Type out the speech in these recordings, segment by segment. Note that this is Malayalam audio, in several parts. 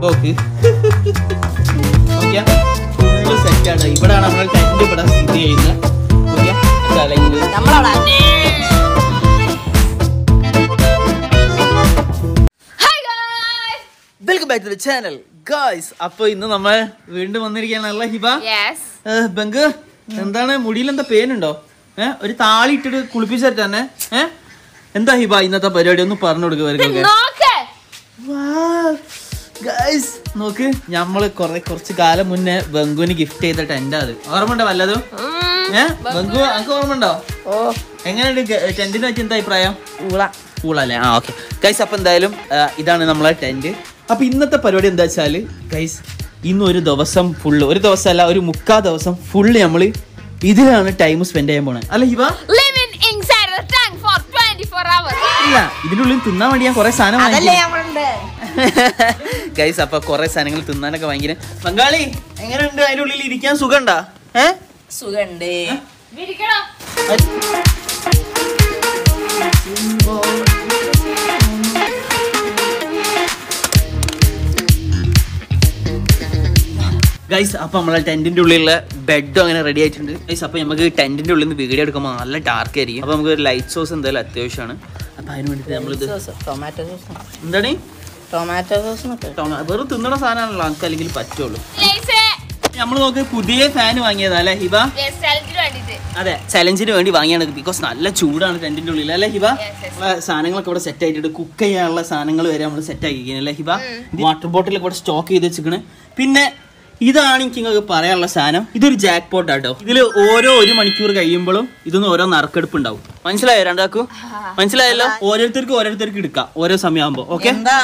ഓക്കെ ഓക്കെ ഫുള്ള് സെറ്റാണ് ഇവിടെയാണ് നമ്മൾ ടെന്റ് ഇവിടെ സ്ഥിതി ചെയ്യുന്നത് ഓക്കെ അല്ലെങ്കിൽ നമ്മളവിടെ welcome back to the channel guys അപ്പൊ ഇന്ന് നമ്മൾ വീണ്ടും വന്നിരിക്കുകയാണല്ലോ ഹിബ യെസ് ഏഹ്, ബംഗ് എന്താണ് മുടിയിൽ എന്താ പേനുണ്ടോ ഏഹ് ഒരു താളി ഇട്ടിട്ട് കുളിപ്പിച്ചിട്ട് തന്നെ ഏഹ് എന്താ ഹിബ ഇന്നത്തെ പരിപാടി ഒന്ന് പറഞ്ഞു കൊടുക്കുക ഇവർക്കൊക്കെ നോക്ക് ഗൈസ് നോക്ക് നമ്മള് കൊറേ കുറച്ച് കാലം മുന്നേ ബംഗുവിന് ഗിഫ്റ്റ് ചെയ്ത ടെന്റ് അത് ഓർമ്മയുണ്ടോ വല്ലതും ഏഹ് ബംഗു അനക്ക് ഓർമ്മയുണ്ടോ ഓ എങ്ങനെയുണ്ട് ടെന്റിനെ പറ്റി എന്താ അഭിപ്രായം ഊള കൂളല്ലേ ആ ഓക്കെ ഗൈസ് അപ്പൊ എന്തായാലും ആ, ഇതാണ് നമ്മളെ ടെന്റ് അപ്പൊ ഇന്നത്തെ പരിപാടി എന്താ വെച്ചാല് ഗൈസ് ഇന്ന് ഒരു ദിവസം ഫുള്ള് ഒരു ദിവസമല്ല ഒരു മുക്കാ ദിവസം ഫുള്ള് നമ്മള് ഇതിലാണ് ടൈം സ്പെൻഡ് ചെയ്യാൻ പോണേ അല്ല Hiba living inside the tank for 24 hours ഇല്ല ഇതിനുള്ളിൽ തിന്നാൻ വേണ്ടി ഞാൻ കുറെ സാധനം അതല്ലേ നമ്മളുണ്ട് ഗൈസ് അപ്പൊ കുറെ സാധനങ്ങൾ തിന്നാനൊക്കെ ഭയങ്കര ബംഗാളി എങ്ങനെയുണ്ട് അതിന്റെ ഉള്ളിൽ ഇരിക്കാൻ സുഖണ്ടാ ഏ സുഖണ്ട് വിരിക്കണോ ഗൈസ് അപ്പൊ നമ്മളെ ടെന്റിന്റെ ഉള്ളിലുള്ള ബെഡും അങ്ങനെ റെഡി ആയിട്ടുണ്ട് ഗൈസ് അപ്പൊ നമുക്ക് ടെന്റിന്റെ ഉള്ളിൽ നിന്ന് വീഡിയോ എടുക്കുമ്പോൾ നല്ല ഡാർക്ക് ആയിരിക്കും അപ്പൊ നമുക്ക് ഒരു ലൈറ്റ് സോസ് എന്തായാലും അത്യാവശ്യമാണ് അപ്പൊ അതിന് വേണ്ടിട്ട് നമ്മളിത് ടൊമാറ്റോ സോസ് എന്താണ് ടൊമാറ്റോ സോസ് ടൊമാ- വെറും തിന്നണ സാധനമാണല്ലോ നമുക്ക് അല്ലെങ്കിൽ പറ്റുള്ളൂ നമ്മൾ നോക്ക് പുതിയ ഫാൻ വാങ്ങിയതാ അല്ലേ ഹിബ വേണ്ടിട്ട് അതെ ചലഞ്ചിന് വേണ്ടി വാങ്ങിയാണ് ബിക്കോസ് നല്ല ചൂടാണ് ടെന്റിന്റെ ഉള്ളിൽ അല്ലേ ഹിബ Yes, yes. നമ്മളെ സാധനങ്ങളൊക്കെ ഇവിടെ സെറ്റ് ആയിട്ടുണ്ട് കുക്ക് ചെയ്യാനുള്ള സാധനങ്ങൾ വരെ നമ്മൾ സെറ്റ് ആക്കിയിരിക്കുന്നത് അല്ലേ ഹിബ വാട്ടർ ബോട്ടിൽ ഇവിടെ സ്റ്റോക്ക് ചെയ്ത് വെച്ചിരിക്കണ് പിന്നെ ഇതാണ് എനിക്ക് നിങ്ങൾക്ക് പറയാനുള്ള സാധനം ഇതൊരു ജാക്ക് പോട്ട് ആട്ടോ ഇതിൽ ഓരോ ഒരു മണിക്കൂർ കഴിയുമ്പോഴും ഇതൊന്നും ഓരോ നറുക്കെടുപ്പ് ഉണ്ടാവും മനസ്സിലായോ രണ്ടാക്കും മനസ്സിലായല്ലോ ഓരോരുത്തർക്ക് ഓരോരുത്തർക്ക് എടുക്കാം ഓരോ സമയമാകുമ്പോ ഓക്കെ എന്താ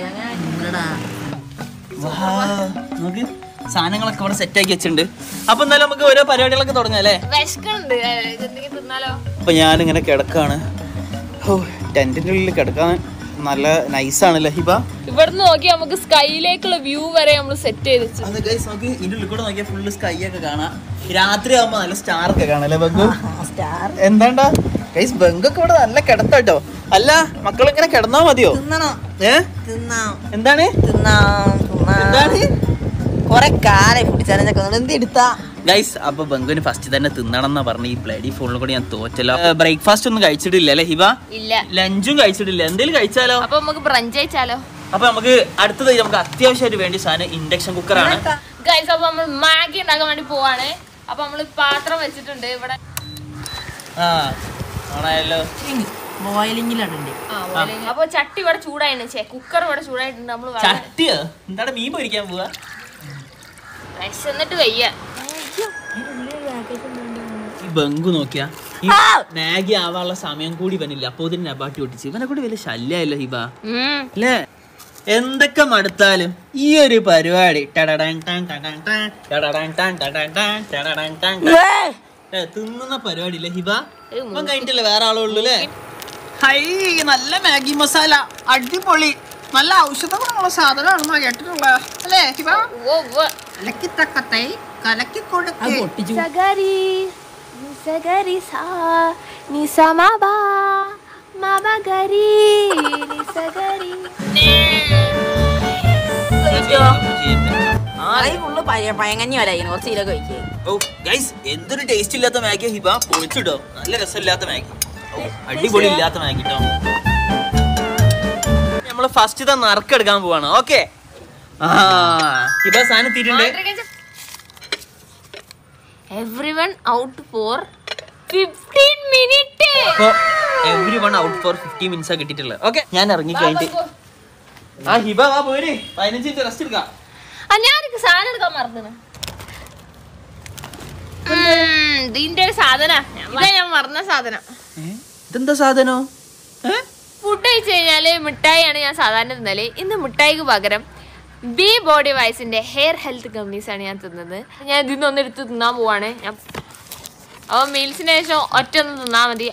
നോക്ക് സാധനങ്ങളൊക്കെ ഇവിടെ സെറ്റ് ആക്കി വെച്ചിട്ടുണ്ട് അപ്പൊ എന്തായാലും നമുക്ക് ഓരോ പരിപാടികളൊക്കെ തുടങ്ങാം അല്ലേ വിശക്കുന്നുണ്ട് എന്തെങ്കിലും തിന്നാലോ അപ്പൊ ഞാനിങ്ങനെ കിടക്കാണ് ഓ ടെന്റിന്റെ ഉള്ളിൽ കിടക്കാൻ നല്ല നൈസാണല്ലേ ഹിബ ഇവിടുന്ന് നോക്കി നമുക്ക് സ്കൈയിലേക്കുള്ള വ്യൂ വരെ നമ്മൾ സെറ്റ് ചെയ്ത് വെച്ചു അത് ഗൈസ് നമുക്ക് ഇതിന്റെ ഉള്ളിൽ കൂടെ നോക്കിയാൽ ഫുള്ള് സ്കൈ ഒക്കെ കാണാം രാത്രി ആവുമ്പോ നല്ല സ്റ്റാർ ഒക്കെ കാണാല്ലേ ബംഗു സ്റ്റാർ എന്താണ്ടാ ഗൈസ് ബംഗൊക്കെ ഇവിടെ നല്ല കിടത്താട്ടോ അല്ല മക്കൾ ഇങ്ങനെ കിടന്നാ മതിയോ തിന്നണോ ഏ തിന്നാം എന്താണ് തിന്നാം എന്താണ് കൊറേ കാലം ഫുഡ് ചാലഞ്ചൊക്കെ എന്ത് എടുത്താ ഗൈസ് അപ്പൊ ബംഗുവിന് ഫസ്റ്റ് തന്നെ തിന്നണം എന്നാ പറഞ്ഞു ഈ ബ്ലഡി ഫോണിൽ കൂടി ഞാൻ തോറ്റല്ലോ ബ്രേക്ക്ഫാസ്റ്റ് ഒന്നും കഴിച്ചിട്ടില്ല അല്ലേ ഹിബ ഇല്ല ലഞ്ചും കഴിച്ചിട്ടില്ല എന്തേലും കഴിച്ചാലോ അപ്പൊ നമുക്ക് ബ്രഞ്ച് അയച്ചാലോ അപ്പൊ നമുക്ക് അടുത്തതായി നമുക്ക് അത്യാവശ്യമായിട്ട് വേണ്ടി സാധനം ഇൻഡക്ഷൻ കുക്കറാണ് ഗൈസ് അപ്പൊ നമ്മൾ മാഗി ഉണ്ടാക്കാൻ വേണ്ടി പോവാണ് അപ്പൊ നമ്മള് പാത്രം വെച്ചിട്ടുണ്ട് ഇവിടെ ആ ആണല്ലോ ബോയിലിംഗിലാണ് അപ്പൊ ചട്ടി ഇവിടെ ചൂടായിരുന്നു ചേ കുക്കർ ഇവിടെ ചൂടായിട്ടുണ്ട് നമ്മൾ ചട്ടിയോ എന്താണ് മീൻ പൊരിക്കാൻ പോവാ വിശന്നിട്ട് വയ്യ ഈ ബംഗു നോക്കിയാ ഈ മാഗി ആവാനുള്ള സമയം കൂടി ഇവനില്ല അപ്പൊ ഇതിന് നബാട്ടി ഒട്ടിച്ച് ഇവനെ കൂടി വലിയ ശല്യമായല്ലോ ഹിബ ഉം. അല്ലേ എന്തൊക്കെ മടുത്താലും ഈ ഒരു പരിപാടി ടടടൻ ടൻ ടടൻ ടൻ, ടടടൻ ടൻ ടടൻ ടൻ, ടടടൻ ടൻ ടൻ. ഏ, തിന്നുന്ന പരിപാടി ഇല്ലേ ഹിബ ഇപ്പം കഴിഞ്ഞിട്ടില്ല വേറെ ആളുള്ളൂ അല്ലേ ഹൈ നല്ല മാഗി മസാല അടിപൊളി നല്ല ഔഷധ ഗുണമുള്ള സാധനമാണ് കേട്ടിട്ടുള്ള അല്ലേ ഹിബ ഉവ്വ് ഉവ്വ്. കലക്കി തക്കത്തെ കലക്കി കൊടുക്കേ സഗരി നി സഗരി സാ നി സമബാ മബഗരി നി സഗരി ഫുള്ള് പയങ്ങഞ്ഞി വരായിരുന്നു കുറച്ച് ഇലൊക്കെ കഴിക്കുക ഓ ഗൈസ് എന്തൊരു ടേസ്റ്റ് ഇല്ലാത്ത മാഗി ഹിബ പൊളിച്ചിട്ടോ നല്ല രസമില്ലാത്ത മാഗി ഓ, അടിപൊളി ഇല്ലാത്ത മാഗി കേട്ടോ നമ്മള് ഫസ്റ്റ് ഇതാ നറുക്കെടുക്കാൻ പോവാണ് ഓക്കെ ആ ഹിബ സാധനം എത്തിയിട്ടുണ്ട് everyone out for fifteen minute അപ്പൊ everyone out for fifty minutes ആ കിട്ടിയിട്ടുള്ളത് ഓക്കെ ഞാൻ ഇറങ്ങി കഴിഞ്ഞിട്ട് ആ ഹിബ വാ പോരെ പതിനഞ്ച് മിനിറ്റ് റെസ്റ്റ് എടുക്കാം ആ ഞാനൊക്കെ സാധനം എടുക്കാൻ മറന്നു ഇതിന്റെ ഒരു സാധന ഇതാ ഞാൻ മറന്ന സാധനം ഏ? ഇതെന്താ സാധനോ ഏ? ഫുഡ് കഴിച്ചു കഴിഞ്ഞാല് മിഠായിയാണ് ഞാൻ സാധാരണ തിന്നല് ഇന്ന് മിഠായിക്ക് പകരം ബി ബോഡി വൈസിന്റെ ഹെയർ ഹെൽത്ത് കമ്പനീസ് ആണ് ഞാൻ തിന്നത് ഞാൻ ഇതിൽ നിന്ന് എടുത്ത് തിന്നാൻ പോവാണ് ഞാൻ അപ്പോൾ മീൽസിന് ശേഷം ഒറ്റ ഒന്ന് തിന്നാ മതി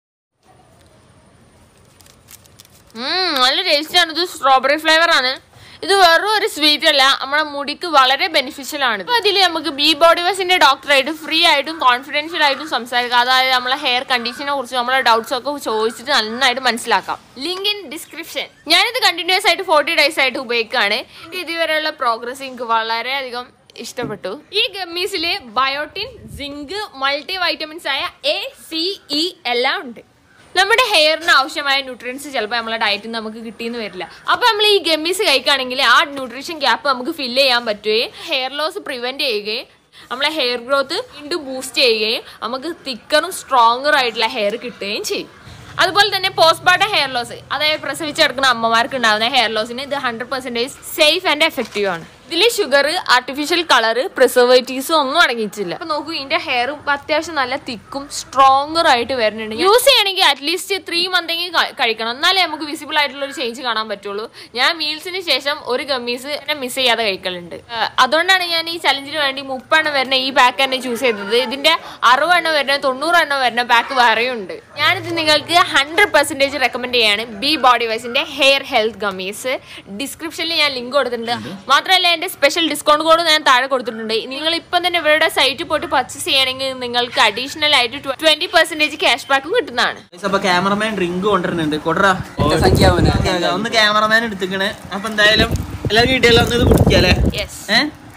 ഉം, നല്ല ടേസ്റ്റ് ആണ് ഇത് സ്ട്രോബെറി ഫ്ലേവർ ആണ് ഇത് വെറും ഒരു സ്വീറ്റ് അല്ല നമ്മുടെ മുടിക്ക് വളരെ ബെനിഫിഷ്യൽ ആണ് അപ്പൊ അതിൽ നമുക്ക് ബി ബോഡി വാഷിന്റെ ഡോക്ടറായിട്ട് ഫ്രീ ആയിട്ടും കോൺഫിഡൻഷ്യൽ ആയിട്ടും സംസാരിക്കാം അതായത് നമ്മളെ ഹെയർ കണ്ടീഷനെ കുറിച്ച് നമ്മളെ ഡൗട്ട്സ് ഒക്കെ ചോദിച്ചിട്ട് നന്നായിട്ട് മനസ്സിലാക്കാം ലിങ്ക് ഇൻ ഡിസ്ക്രിപ്ഷൻ ഞാനിത് കണ്ടിന്യൂസ് ആയിട്ട് ഫോർട്ടി ഡേയ്സ് ആയിട്ട് ഉപയോഗിക്കുകയാണ് ഇത് ഇതുവരെയുള്ള പ്രോഗ്രസ് എനിക്ക് വളരെയധികം ഇഷ്ടപ്പെട്ടു ഈ ഗമ്മീസിൽ ബയോട്ടിൻ സിങ്ക് മൾട്ടി വൈറ്റമിൻസ് ആയ എ സി ഇ എല്ലാം ഉണ്ട് നമ്മുടെ ഹെയറിന് ആവശ്യമായ ന്യൂട്രിയൻസ് ചിലപ്പോൾ നമ്മളെ ഡയറ്റിൽ നിന്ന് നമുക്ക് കിട്ടിയെന്ന് വരില്ല അപ്പോൾ നമ്മൾ ഈ ഗമ്മീസ് കഴിക്കുകയാണെങ്കിൽ ആ ന്യൂട്രീഷൻ ഗ്യാപ്പ് നമുക്ക് ഫില്ല് ചെയ്യാൻ പറ്റുകയും ഹെയർ ലോസ് പ്രിവെന്റ് ചെയ്യുകയും നമ്മളെ ഹെയർ ഗ്രോത്ത് വീണ്ടും ബൂസ്റ്റ് ചെയ്യുകയും നമുക്ക് തിക്കറും സ്ട്രോങ്ങർ ആയിട്ടുള്ള ഹെയർ കിട്ടുകയും ചെയ്യും അതുപോലെ തന്നെ പോസ്റ്റ് പാർട്ടം ഹെയർ ലോസ് അതായത് പ്രസവിച്ചെടുക്കുന്ന അമ്മമാർക്ക് ഉണ്ടാകുന്ന ഹെയർ ലോസിന് ഇത് hundred percentage safe and effective ആണ് ഇതിൽ ഷുഗർ ആർട്ടിഫിഷ്യൽ കളർ പ്രിസർവേറ്റീവ്സും ഒന്നും അടങ്ങിയിട്ടില്ല അപ്പൊ നോക്കൂ ഇതിന്റെ ഹെയറും അത്യാവശ്യം നല്ല തിക്കും സ്ട്രോങ്ങർ ആയിട്ട് വരുന്നുണ്ട് യൂസ് ചെയ്യണമെങ്കിൽ അറ്റ്ലീസ്റ്റ് ത്രീ മന്തെങ്കിൽ കഴിക്കണം എന്നാലേ നമുക്ക് വിസിബിൾ ആയിട്ടുള്ള ഒരു ചേഞ്ച് കാണാൻ പറ്റുള്ളൂ ഞാൻ മീൽസിന് ശേഷം ഒരു ഗമ്മീസ് എന്നെ മിസ് ചെയ്യാതെ കഴിക്കലുണ്ട് ആ, അതുകൊണ്ടാണ് ഞാൻ ഈ ചലഞ്ചിന് വേണ്ടി മുപ്പെണ്ണം വരുന്ന ഈ പാക്ക് തന്നെ ചൂസ് ചെയ്തത് ഇതിന്റെ അറുപതെണ്ണം വരുന്ന തൊണ്ണൂറെണ്ണം വരുന്ന പാക്ക് വേറെയും ഉണ്ട് ഞാനിത് നിങ്ങൾക്ക് ഹൺഡ്രഡ് പെർസെൻറ്റേജ് റെക്കമെൻഡ് ചെയ്യാണ് ബി ബോഡി വൈസിന്റെ ഹെയർ ഹെൽത്ത് ഗമ്മീസ് ഡിസ്ക്രിപ്ഷനിൽ ഞാൻ ലിങ്ക് കൊടുത്തിട്ടുണ്ട് മാത്രമല്ല എന്റെ സ്പെഷ്യൽ ഡിസ്കൗണ്ട് കോഡ് ഞാൻ താഴെ കൊടുത്തിട്ടുണ്ട് നിങ്ങൾ ഇപ്പം തന്നെ ഇവരുടെ സൈറ്റിൽ പോയിട്ട് പർച്ചേസ് ചെയ്യണമെങ്കിൽ നിങ്ങൾക്ക് അഡീഷണൽ ആയിട്ട് ട്വന്റി പെർസെൻറ്റേജ് ക്യാഷ് ബാക്കും കിട്ടുന്നതാണ് Guys, അപ്പൊ ക്യാമറമാൻ ഡ്രിങ്ക് കൊണ്ടുവരുന്നുണ്ട് കൊടറാ ഒന്ന് ക്യാമറമാൻ എടുത്തിക്കണ് അപ്പൊ എന്തായാലും എല്ലാവർക്കും കിട്ടിയല്ലോ ഒന്ന് ഇത് കുടിക്കാല്ലേ യെസ് ഏ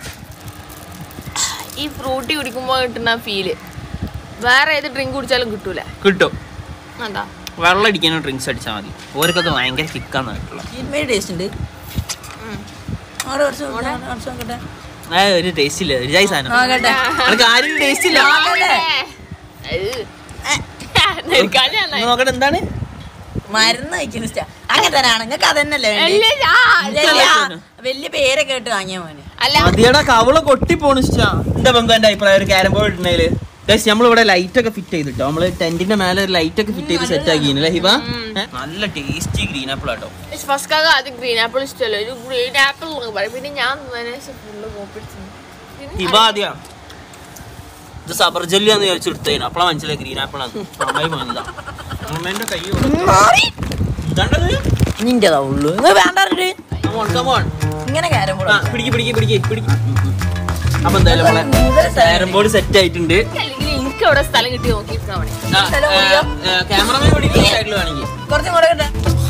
ഈ ഫ്രൂട്ടി കുടിക്കുമ്പോൾ കിട്ടുന്ന ഫീല് വേറെ ഏത് ഡ്രിങ്ക് കുടിച്ചാലും കിട്ടൂല കിട്ടും അതാ വെള്ളം അടിക്കാനോ ഡ്രിങ്ക്സ് അടിച്ചാൽ മതി ഓർക്കൊക്കെ ഭയങ്കര കിക്കാന്ന് കേട്ടുള്ള ടേസ്റ്റ് ഉണ്ട് അവിടെ കുറച്ച് കുറച്ച് നോക്കട്ടെ ആ ഒരു ടേസ്റ്റ് ഇല്ല ഒരു ജായി സാധനം നോക്കട്ടെ അവർക്ക് ആരും ടേസ്റ്റ് ഇല്ല നിർക്കാനാ ഒന്ന് നോക്കട്ടെ എന്താണ് മരുന്ന് കഴിക്കുന്ന ഇഷ്ട അങ്ങനെ തന്നെയാണ് നിങ്ങൾക്ക് അതന്നല്ലേ അല്ല, ആ, വലിയ പേരൊക്കെ കേട്ട് വാങ്ങിയ മോന് അല്ല മതിയടാ കവള് കൊട്ടിപ്പോണ് ഇഷ്ടാ എന്താ ബന്ധു എന്റെ അഭിപ്രായം ഒരു ക്യാരം ബോർഡ് ഇടണേല് ഗൈസ് നമ്മളിവിടെ ലൈറ്റ് ഒക്കെ ഫിറ്റ് ചെയ്തിട്ടോ നമ്മള് ടെന്റിന്റെ മേലെ ഒരു ലൈറ്റ് ഒക്കെ ഫിറ്റ് ചെയ്ത് സെറ്റ് ആക്കിയില്ലേ ഹിബ ഏ? നല്ല ടേസ്റ്റി ഗ്രീൻ ആപ്പിൾ ആട്ടോ ഫസ്റ്റാക ആദ്യം ഗ്രീൻ ആപ്പിൾ ഇഷ്ടമല്ല ഒരു ഗ്രീൻ ആപ്പിൾ പറയും പിന്നെ ഞാൻ ഫുള്ള് കോപ്പിടിച്ചു ഹിബ ആദ്യ ഇത് സബർ ജെല്ലിയാന്ന് വിചാരിച്ചു എടുത്തേനു അപ്പളാ മനസ്സിലായി ഗ്രീൻ ആപ്പിൾ ആണ് അമ്മായി വാങ്ങിയതാ അമ്മേന്റെ കൈ എന്താണ്ടത് നിന്റെതാ ഉള്ളു നിങ്ങൾ വേണ്ടേ Come on, come on. ഇങ്ങനെ കാരം ആ, പിടിക്ക് പിടിക്ക് പിടിക്ക് പിടിക്ക് അപ്പൊ എന്തായാലും നമ്മളെ ക്യാരം ബോർഡ് സെറ്റ് ആയിട്ടുണ്ട് അല്ലെങ്കിൽ എനിക്ക് അവിടെ സ്ഥലം കിട്ടി നോക്കിയിരുന്നാ മതി ക്യാമറമാൻ പിടിക്കുന്ന സൈഡിൽ വേണമെങ്കിൽ കുറച്ചും കൂടെ കേട്ടെ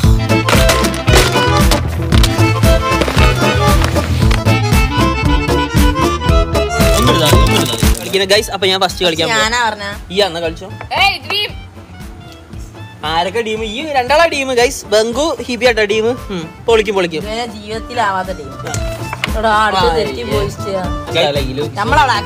ഒന്നിരുതാ ഒന്നിരുതാ കളിക്കുന്ന ഗൈസ് അപ്പൊ ഞാൻ ഫസ്റ്റ് കളിക്കാൻ പോവാ. ഞാനാ പറഞ്ഞ ഈ അന്ന് കളിച്ചോ ഏയ് ഡ്രീം ആരൊക്കെ ടീം ഈ രണ്ടാളാ ടീം ഗൈസ് ബംഗു ഹിബിയാട്ടോ ടീം പൊളിക്കും പൊളിക്കും ഇതുവരെ ജീവിതത്തിലാവാത്ത ടീം എടാ അടുത്ത് തെറ്റി പോയിച്ചാ നമ്മളവിടെ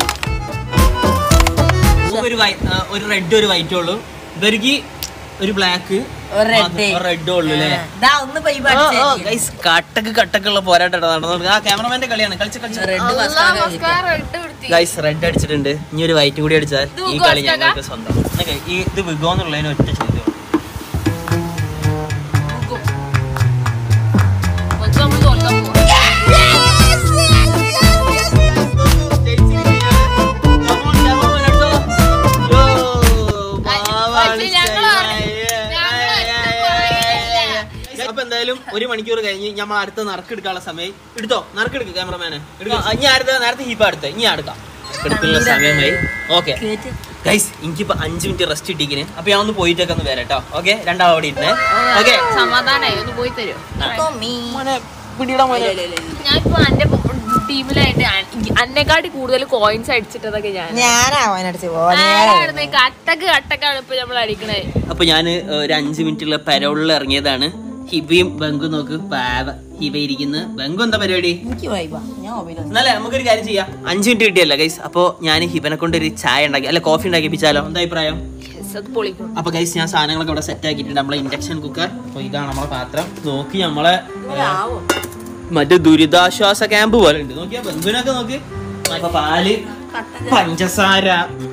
ഒരു വൈ- ആ, ഒരു റെഡ് ഒരു വൈറ്റ് ഉള്ളു ഇവർക്ക് ഒരു ബ്ലാക്ക് ഒരു റെഡ് റെഡ് ഉള്ളു അല്ലേ ഇതാ ഒന്ന് പൈപ്പ് ഗൈസ് കട്ടക്ക് കട്ടക്കുള്ള പോരാട്ടം നടന്നു ആ ക്യാമറമാന്റെ കളിയാണ് കളിച്ച് കളിച്ച് റെഡ് ഗൈസ് റെഡ് അടിച്ചിട്ടുണ്ട് ഇനി ഒരു വൈറ്റ് കൂടി അടിച്ചാൽ ഇത് ഈ വിഗോ കളി അടിച്ചാക്കാ? ഞങ്ങൾക്ക് സ്വന്തം എന്നൊക്കെ ഈ ഇത് വിഗോ എന്നുള്ളതിന് ഒറ്റ ചോദ്യം നമ്മൾ തോൽക്കാൻ പോവാ അപ്പൊ എന്തായാലും ഒരു മണിക്കൂർ കഴിഞ്ഞ് നമ്മൾ അടുത്ത നറുക്കെടുക്കാനുള്ള സമയം എടുത്തോ നറുക്കെടുക്ക് ക്യാമറമാനെ ഇനി അടുത്ത നേരത്തെ ഹീപ്പ് അടുത്ത ഇനി അടുക്കാം എടുക്കുന്ന സമയമായി ഓക്കെ ഗൈസ് എനിക്കിപ്പോ അഞ്ചു മിനിറ്റ് റെസ്റ്റ് ഇട്ടിക്കിന് അപ്പൊ ഞാൻ ഒന്ന് പോയിട്ടൊക്കെ ഒന്ന് വരാം കേട്ടോ ഓക്കെ രണ്ടാൾ അവിടെ ഇരുന്നേ ഓക്കെ സമാധാനായി ഒന്ന് പോയി തരുമോ പിടിയിടാൻ മോനെ ഞാനിപ്പോ എന്റെ ടീമിലായിട്ട് അന്നെക്കാട്ടി കൂടുതൽ കോയിൻസ് അടിച്ചിട്ടതൊക്കെ ഞാൻ ഞാനാ അവനടിച്ച് ആരായിരുന്നു ഈ കട്ടക്ക് കട്ടക്കാണ് ഇപ്പൊ നമ്മൾ അടിക്കണേ അപ്പൊ ഞാൻ ഒരു അഞ്ചു മിനിറ്റുള്ള പരോളിൽ ഇറങ്ങിയതാണ് ഹിബയും ബംഗു നോക്ക് പാവ ഹിബ ഇരിക്കുന്നു ബംഗു എന്താ പരിപാടി എനിക്ക് വൈബാ ഞാൻ മൊബൈൽ എന്നാലേ നമുക്കൊരു കാര്യം ചെയ്യാം അഞ്ചു മിനിറ്റ് കിട്ടിയല്ല ഗൈസ് അപ്പൊ ഞാൻ ഹിബനെ കൊണ്ട് ഒരു ചായ ഉണ്ടാക്കി അല്ല കോഫി ഉണ്ടാക്കിപ്പിച്ചാലോ എന്താ അഭിപ്രായം Yes, അത് പൊളിക്കും അപ്പൊ ഗൈസ് ഞാൻ സാധനങ്ങളൊക്കെ ഇവിടെ സെറ്റ് ആക്കിയിട്ടുണ്ട് നമ്മളെ ഇൻഡക്ഷൻ കുക്കർ അപ്പൊ ഇതാണ് നമ്മളെ പാത്രം നോക്കി നമ്മളെ ആവും മറ്റേ ദുരിതാശ്വാസ ക്യാമ്പ് പോലെ ഉണ്ട് നോക്കിയാ ബന്ധുവിനൊക്കെ നോക്ക് ഇപ്പൊ പാല് പഞ്ചസാര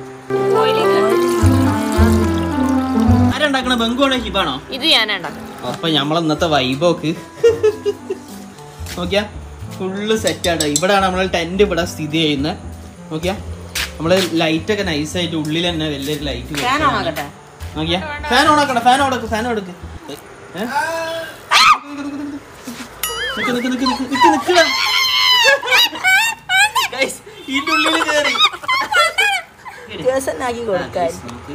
ആരുണ്ടാക്കണ ബംഗുവാണോ ഹിബാണോ ഇത് ഞാൻ ഉണ്ടാക്കും അപ്പൊ നമ്മളെ ഇന്നത്തെ വൈബോക്ക് നോക്കിയാ ഫുള്ള് സെറ്റാണ് ഇവിടെയാണ് നമ്മളെ ടെന്റ് ഇവിടെ സ്ഥിതി ചെയ്യുന്നത് നോക്കിയാ നമ്മള് ലൈറ്റ് ഒക്കെ നൈസായിട്ട് ഉള്ളിൽ തന്നെ വലിയൊരു ലൈറ്റ് ഫാൻ ഓണാക്കട്ടെ നോക്കിയാ ഫാൻ ഓണാക്കണ്ട ഫാൻ ഓടക്ക് ഫാൻ ഓടക്ക് നിക്ക് നിക്ക് നിക്ക് നിക്ക് നിക്ക് നിക്കടാ. Guys, ഇതിന്റെ ഉള്ളില് കേറി. കേസന്നാക്കി ആ, കൊടുക്കാൻ guys, നോക്ക്.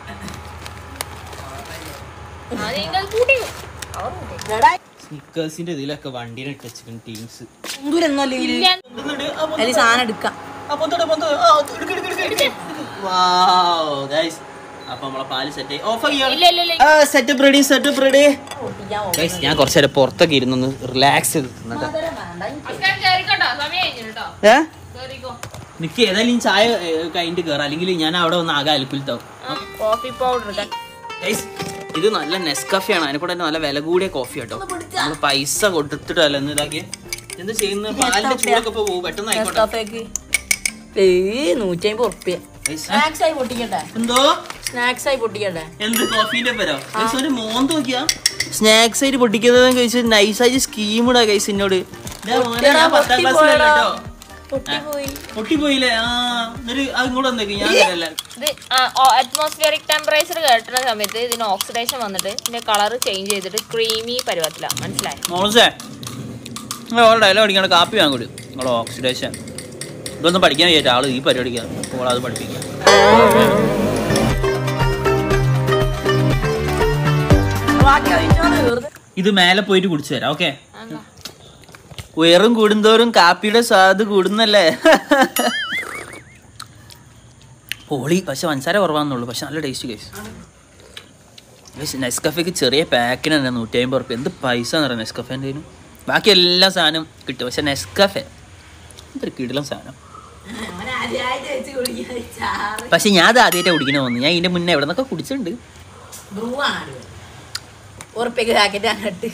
ആ, നിങ്ങൾ കൂട്ടി സ്നിക്കേഴ്സിന്റെ ഇതിലൊക്കെ വണ്ടീനെ ഇട്ടുവെച്ചിരിക്കുന്നു ടീംസ് ദൂരെന്നല്ലെങ്കിൽ അതിൽ സാധനം എടുക്കാം അപ്പൊ നമ്മളെ പാല് സെറ്റ് ഓഫ് ഇല്ല ഇല്ല ഇല്ല സെറ്റപ്പ് റെഡി സെറ്റപ്പ് റെഡി പൊട്ടിക്കാൻ പോകും. ഗൈസ് ഞാൻ കുറച്ച് നേരം പുറത്തൊക്കെ ഇരുന്നൊന്ന് റിലാക്സ് ചെയ്ത് നിന്നിട്ട് മധുരം വേണ്ട, എനിക്ക് അസ്കാൻ കേറിക്കോട്ടോ സമയം കഴിഞ്ഞു കേട്ടോ ഏ കേറിക്കോ നിക്ക് ഏതായാലും ഈ ചായ ഏ, കഴിഞ്ഞിട്ട് കയറാം അല്ലെങ്കിൽ ഞാൻ അവിടെ വന്ന് ആകെ അൽക്കുലത്താവും കോഫി പൗഡർ ഗൈസ് ഇത് നല്ല നെസ്കഫി ആണ് അതിനെ കൂടെ തന്നെ നല്ല വില കൂടിയ കോഫി കേട്ടോ നമ്മൾ പൈസ കൊടുത്തിട്ടല്ല എന്ന് ഇതാക്കി എന്താ ചെയ്യുന്നത് പാലിന്റെ ചൂടൊക്കെ ഇപ്പൊ പോകും പെട്ടെന്ന് ആയിക്കോട്ടെ നെസ്കാഫേക്ക് ഏയ് നൂറ്റമ്പത് ഉറുപ്പ്യ Guys, ഏ? സ്നാക്സ് ആയി പൊട്ടിക്കട്ടെ എന്തോ സ്നാക്സ് ആയി പൊട്ടിക്കട്ടെ എന്ത് കോഫീന്റെ പേരോ ഗൈസ് ഒരു മോൻ നോക്കിയാ സ്നാക്സ് ആയിട്ട് പൊട്ടിക്കുന്നത് കഴിച്ച് നൈസായിട്ട് സ്കീം ഇടാ ഗൈസ് എന്നോട് ദേ മോനെ, ഞാൻ പത്താം ക്ലാസ്സിലല്ലോ കേട്ടോ പൊട്ടിപ്പോയി പൊട്ടിപ്പോയില്ലേ ആ എന്നിട്ട് അത് ഇങ്ങോട്ട് വന്നേക്ക് ഞാൻ തരല്ല ഇത് അറ്റ്മോസ്ഫിയറിക് ടെമ്പറേച്ചർ കേട്ടുന്ന സമയത്ത് ഇതിന് ഓക്സിഡേഷൻ വന്നിട്ട് ഇതിന്റെ കളർ ചേഞ്ച് ചെയ്തിട്ട് ക്രീമി പരുവത്തിലാണ് മനസ്സിലായി മോളസേ ഓൾ ഡയലോഗ് അടിക്കാണ്ട് കാപ്പി വാങ്ങൂടി നിങ്ങളെ ഓക്സിഡേഷൻ ഇതൊന്നും പഠിക്കാൻ വിചാരിച്ച ആള് ഈ പരിപാടിക്ക് ഓൾ അത് പഠിപ്പിക്കാം ബാക്കി കഴിച്ചോളൂ, വെറുതെ. ഇത് മേലെ പോയിട്ട് കുടിച്ചു തരാം ഓക്കെ ഉയരം കൂടുന്തോറും കാപ്പിയുടെ സ്വാദ് കൂടുന്നല്ലേ പോളി പക്ഷെ പഞ്ചസാര കുറവാന്നുള്ളൂ പക്ഷെ നല്ല ടേസ്റ്റ് കേസ് നെസ്കഫേക്ക് ചെറിയ പാക്കിന് തന്നെ നൂറ്റി അമ്പത് റുപ്യ എന്ത് പൈസ എന്ന് പറയാം നെസ്കഫേൻ്റെ ബാക്കി എല്ലാ സാധനവും കിട്ടും പക്ഷെ നെസ്കഫെ എന്തൊരു കിടിലം സാധനം അവൻ ആദ്യമായിട്ട് വെച്ച് കുടിക്കുന്ന ചാറ്. പക്ഷെ ഞാൻ അത് ആദ്യമായിട്ട് കുടിക്കണ തോന്നുന്നു ഞാൻ ഇതിന്റെ മുന്നേ എവിടെ നിന്നൊക്കെ കുടിച്ചിട്ടുണ്ട് ബ്രൂ ആണ് ഇത്. ഉറുപ്പ്യക്ക് പാക്കറ്റ് അങ്ങോട്ട്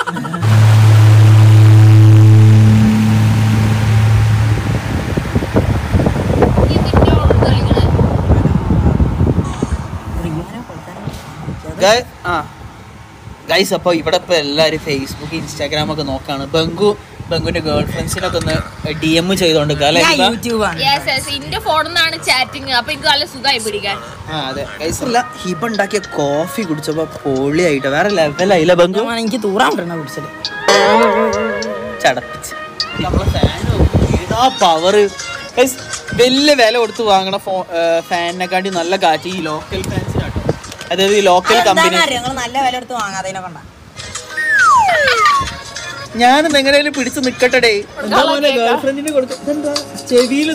ഇതിന്റെ ഉള്ളിൽ കളിക്കണേ. ആ ഗൈസ് അപ്പോൾ ഇവിടെ ഇപ്പോൾ എല്ലാവരും ഫേസ്ബുക്ക് ഇൻസ്റ്റാഗ്രാം ഒക്കെ നോക്കാണ് ബംഗു ബംഗുവിന്റെ ഗേൾ ഫ്രണ്ട്സിനൊക്കെ ഒന്ന് ഡി എം ചെയ്തോണ്ട് അല്ലേ ഞാൻ ഹിബ? യൂട്യൂബാണ് Yes, yes. ഇന്റെ ഫോണിൽ നിന്നാണ് ചാറ്റിങ് അപ്പൊ എനിക്ക് നല്ല സുഖമായി പിടിക്കാൻ ആ അതെ ഗൈസ് അല്ല ഹിബ ഉണ്ടാക്കിയ കോഫി കുടിച്ചപ്പോ പൊളിയായിട്ട് വേറെ ലെവലായില്ല ബംഗു എനിക്ക് തൂറാൻ വിടണ കുടിച്ചത് ചടപ്പിച്ച് നമ്മളെ ഫാൻ ഏതാ പവർ വലിയ വില കൊടുത്ത് വാങ്ങണ ഫോ ഫാനിനെക്കാട്ടി നല്ല കാറ്റ് ഈ ലോക്കൽ ഫാൻസിനാട്ടോ അതായത് ഈ ലോക്കൽ കമ്പനി ഞങ്ങൾ നല്ല വില എടുത്ത് വാങ്ങാതെ കൊണ്ട ഞാനും എങ്ങനെയാലും പിടിച്ചു നിക്കട്ടെ ഗേൾ ഫ്രണ്ടിന് കൊടുത്തെന്താ ചെവിയിൽ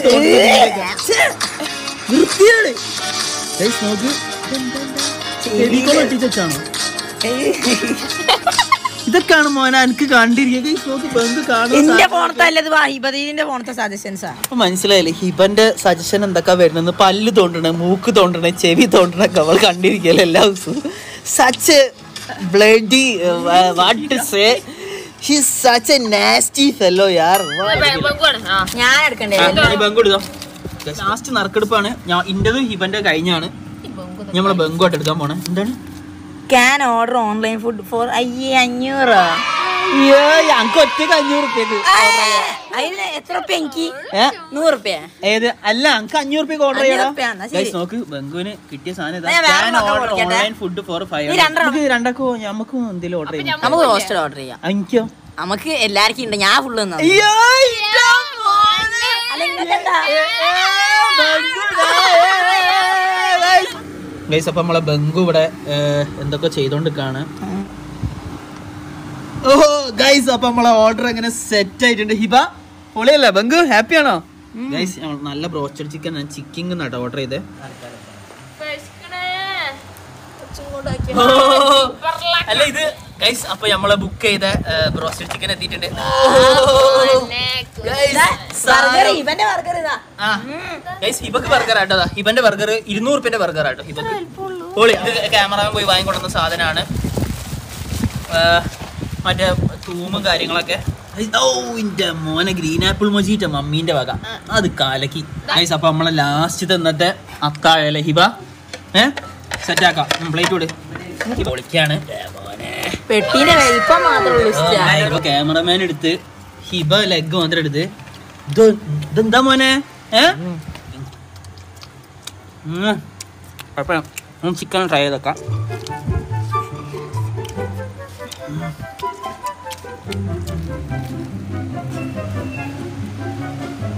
വൃത്തിയാണ് Guys, നോക്ക്. ചെവിക്കോളം ഒട്ടിച്ചാണോ ഇതൊക്കെയാണ് മോനെ എനിക്ക് കണ്ടിരിക്കുക Guys, നോക്ക് ബന്ധു എന്റെ കാണുന്ന ഫോണത്തെ അല്ലത് ഹിബദീന്റെ ഫോണത്തെ സജഷൻസാ അപ്പൊ മനസ്സിലായില്ലേ ഹിബന്റെ സജഷൻ എന്തൊക്കെ വരുന്നത് പല്ല് തോണ്ടണേ മൂക്ക് തോണ്ടണേ ചെവി തോണ്ടണൊക്കെ അവൾ കണ്ടിരിക്കല്ലോ എല്ലാ ദിവസവും such bloody what say he's such a nasty fellow യാർ ബംഗുവാണ് ആ ഞാൻ എടുക്കണ്ടേ ലാസ്റ്റ് നറുക്കെടുപ്പാണ് ഞാൻ ഇന്റതും ഹിബന്റെ കഴിഞ്ഞാണ് നമ്മളെ ബംഗോട്ട് എടുക്കാൻ പോണേ എന്താണ് can order online food for അയ്യേ അഞ്ഞൂറ് അയ്യോ ഞങ്ങൾക്ക് ഒറ്റക്ക് അഞ്ഞൂറ് റുപ്യക്ക് അതിന് എത്ര റുപ്യ എനിക്ക് ഏ? നൂറ് റുപ്യ ഏത് അല്ല അങ്ക് അഞ്ഞൂറ് റുപ്യ ഓർഡർ അഞ്ഞൂറ് റുപ്യ എന്നാ ശരി. ചെയ്യണം നോക്ക് ബംഗുവിന് കിട്ടിയ സാധനം ഞാൻ വേറെ നോക്കാൻ വിളിക്കട്ടെ. ഓൺലൈൻ ഫുഡ് ഫോർ ഫൈവ് നീ രണ്ടെണ്ണം- രണ്ടാക്കോ ഞമ്മക്കും എന്തെങ്കിലും ഓർഡർ ചെയ്യാം നമുക്ക് റോസ്റ്റഡ് ഓർഡർ ചെയ്യാം എനിക്കോ നമുക്ക് എല്ലാവർക്കും ഉണ്ട് ഞാൻ ഫുള്ള് തന്നു അയ്യോ ഗൈസ് അപ്പൊ നമ്മളെ ബംഗു ഇവിടെ ഏഹ്, എന്തൊക്കെ ചെയ്തോണ്ടിരിക്കാണ് ഓഹോ ഗൈസ് അപ്പൊ നമ്മളെ ഓർഡർ എങ്ങനെ സെറ്റ് ആയിട്ടുണ്ട് ഹിബ പൊളിയല്ലേ ബംഗു ഹാപ്പി ആണോ ഗൈസ് നല്ല ബ്രോസ്റ്റഡ് ചിക്കൻ ഞാൻ ചിക്കിങ് നട്ടോ ഓർഡർ ചെയ്തേ ഓ, അല്ല ഇത് ഗൈസ് അപ്പൊ നമ്മളെ ബുക്ക് ചെയ്ത ബ്രോസ്റ്റഡ് ചിക്കൻ എത്തിയിട്ടുണ്ട് ബർഗർ ഇവന്റെ ബർഗർ ഇതാ ആ ഗൈസ് ഹിബക്ക് ബർഗർ ആട്ടോ ദാ. ഹിബന്റെ ബർഗർ ഇരുന്നൂറ് റുപ്യന്റെ ബർഗർ ആട്ടോ ഹിബക്ക് പൊളി ഇത് ക്യാമറമാൻ പോയി വാങ്ങിക്കൊണ്ടുവന്ന സാധനമാണ് മറ്റേ തൂമും കാര്യങ്ങളൊക്കെ ഓ ഇന്റെ മോനെ ഗ്രീൻ ആപ്പിൾ മൊജീറ്റ മമ്മീന്റെ വക അത് കാലക്കി ഗൈസ് അപ്പൊ നമ്മളെ ലാസ്റ്റ് തന്നത്തെ അത്താഴല്ലേ ഹിബ ഏ സെറ്റ് ആക്കാം പ്ലേറ്റ് വിട് പൊളിക്കാണ് പെട്ടീന്റെ വലിപ്പം മാത്രമേ ഉള്ളൂ ഇഷ്ടം ക്യാമറമാൻ എടുത്ത് ഹിബ ലെഗ് മാത്രം എടുത്ത് ഇത് ഇതെന്താ മോനെ ഏ കുഴപ്പമില്ല ചിക്കൻ ട്രൈ ചെയ്തേക്കാം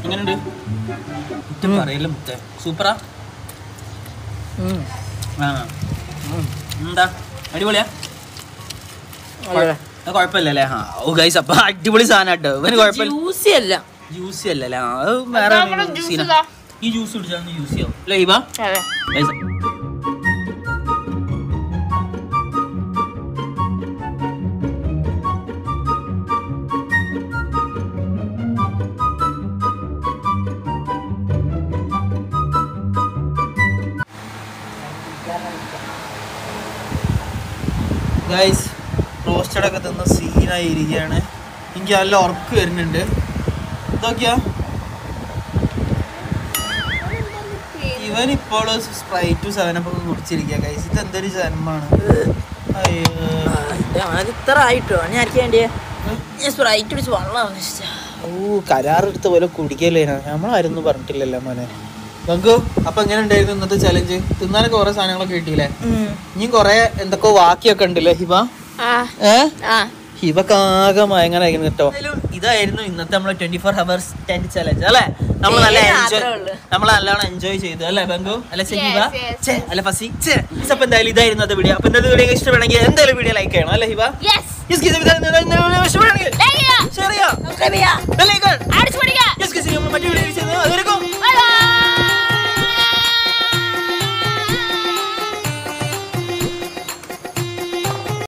എങ്ങനെയുണ്ട് മുത്തേ പറയല്ലേ മുത്തേ സൂപ്പറാ ഉം. ആ ഉം. എന്താ അടിപൊളിയാ അതെ. അത് കുഴപ്പമില്ലല്ലേ ആ ഓ ഗൈസ് അപ്പൊ അടിപൊളി സാധനം കേട്ടോ ഇവന് കുഴപ്പമില്ല ജ്യൂസി അല്ല ജ്യൂസി അല്ലല്ലേ ആ അത് വേറെ നമ്മുടെ ജ്യൂസ് juice ചെയ്യാം. ഇതാ. ഈ ജ്യൂസ് കുടിച്ചാൽ യൂസ് ചെയ്യാം അല്ലേ ഇവ അതെ ഗൈസ് ഗൈസ് റോസ്റ്റഡ് ഒക്കെ തിന്ന സീനായി ഇരിക്കുകയാണ് എനിക്ക് നല്ല ഉറക്ക് വരുന്നുണ്ട് ഇതൊക്കെയാ ഇവൻ ഇപ്പോൾ സ്പ്രൈറ്റ് സെവനപ്പ് ഒക്കെ കുടിച്ചിരിക്കുക ഗൈസ് ഇത് എന്തൊരു ജന്മാണ് അയ്യോ അത് ഇത്ര ആയിട്ടോ ഞാൻ ആർക്കും വേണ്ടിയേ ഞാൻ സ്പ്രൈറ്റ് പിടിച്ച് വെള്ളം ഓ കരാറെടുത്ത പോലെ കുടിക്കല്ലേ നമ്മളായിരുന്നു പറഞ്ഞിട്ടില്ലല്ലോ മോനെ നമുക്ക് അപ്പൊ എങ്ങനെ ഉണ്ടായിരുന്നു ഇന്നത്തെ ചലഞ്ച് തിന്നാനൊക്കെ കുറെ സാധനങ്ങളൊക്കെ കിട്ടിയില്ലേ ഇനി കൊറേ എന്തൊക്കെ ബാക്കിയൊക്കെ ഉണ്ടല്ലേ ഹിബ ആ ഏ ആ ഹിബക്കാകെ മയങ്ങനായിരുന്നു കേട്ടോ ഇതായിരുന്നു ഇന്നത്തെ നമ്മളെ twenty four hours tent challenge അല്ലെ നമ്മൾ നല്ല പേര് എൻജോയ് മാത്രമേ ഉള്ളൂ. നമ്മൾ നല്ലോണം എൻജോയ് ചെയ്തു അല്ലെ ബംഗു അല്ലെ ഹിബ Yes, yes, ഛെ, അല്ല ഫസി ഛെ. അപ്പൊ എന്തായാലും ഇതായിരുന്നു ഇന്നത്തെ വീഡിയോ അപ്പൊ ഇന്നത്തെ വീഡിയോ ഇഷ്ടപ്പെടുമെങ്കിൽ എന്തായാലും വീഡിയോ ലൈക്ക് ചെയ്യണം അല്ലെ ഹിബ യെസ് Yes, guys, ഇതായിരുന്നു ഇന്നത്തെ വീഡിയോ ഇഷ്ടപ്പെടുമെങ്കിൽ share ചെയ്യുക. Bell icon. അടിച്ചു പഠിക്കാം Yes, guys, ഇനി നമ്മൾ മറ്റൊരു video